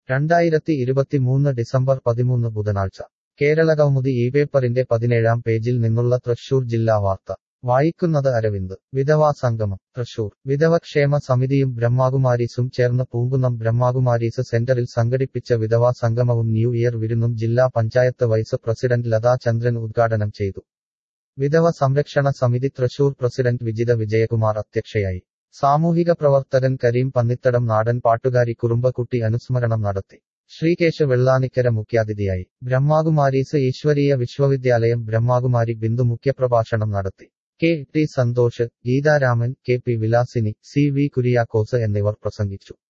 രണ്ടായിരത്തി ഇരുപത്തിമൂന്ന് ഡിസംബർ പതിമൂന്ന് ബുധനാഴ്ച കേരളകൗമുദി ഈ പേപ്പറിന്റെ പതിനേഴാം പേജിൽ നിന്നുള്ള തൃശൂർ ജില്ലാ വാർത്ത വായിക്കുന്നത് അരവിന്ദ് വിധവാ സംഗമം തൃശൂർ വിധവക്ഷേമ സമിതിയും ബ്രഹ്മാകുമാരീസും ചേർന്ന് പൂങ്കുന്നം ബ്രഹ്മാകുമാരീസ് സെന്ററിൽ സംഘടിപ്പിച്ച വിധവാ സംഗമവും ന്യൂ ഇയർ വിരുന്നും ജില്ലാ പഞ്ചായത്ത് വൈസ് പ്രസിഡന്റ് ലതാ ചന്ദ്രൻ ഉദ്ഘാടനം ചെയ്തു വിധവ സംരക്ഷണ സമിതി തൃശൂർ പ്രസിഡന്റ് വിജിത വിജയകുമാർ അധ്യക്ഷയായി സാമൂഹിക പ്രവർത്തകൻ കരീം പന്നിത്തടം നാടൻ പാട്ടുകാരി കുറുമ്പക്കുട്ടി അനുസ്മരണം നടത്തി ശ്രീകേശ് വെള്ളാനിക്കര മുഖ്യാതിഥിയായി ബ്രഹ്മാകുമാരീസ് ഈശ്വരീയ വിശ്വവിദ്യാലയം ബ്രഹ്മാകുമാരി ബിന്ദു മുഖ്യപ്രഭാഷണം നടത്തി K T Santhosh Geetharaman K P Vilasini C V Kuriakose എന്നിവർ പ്രസംഗിച്ചു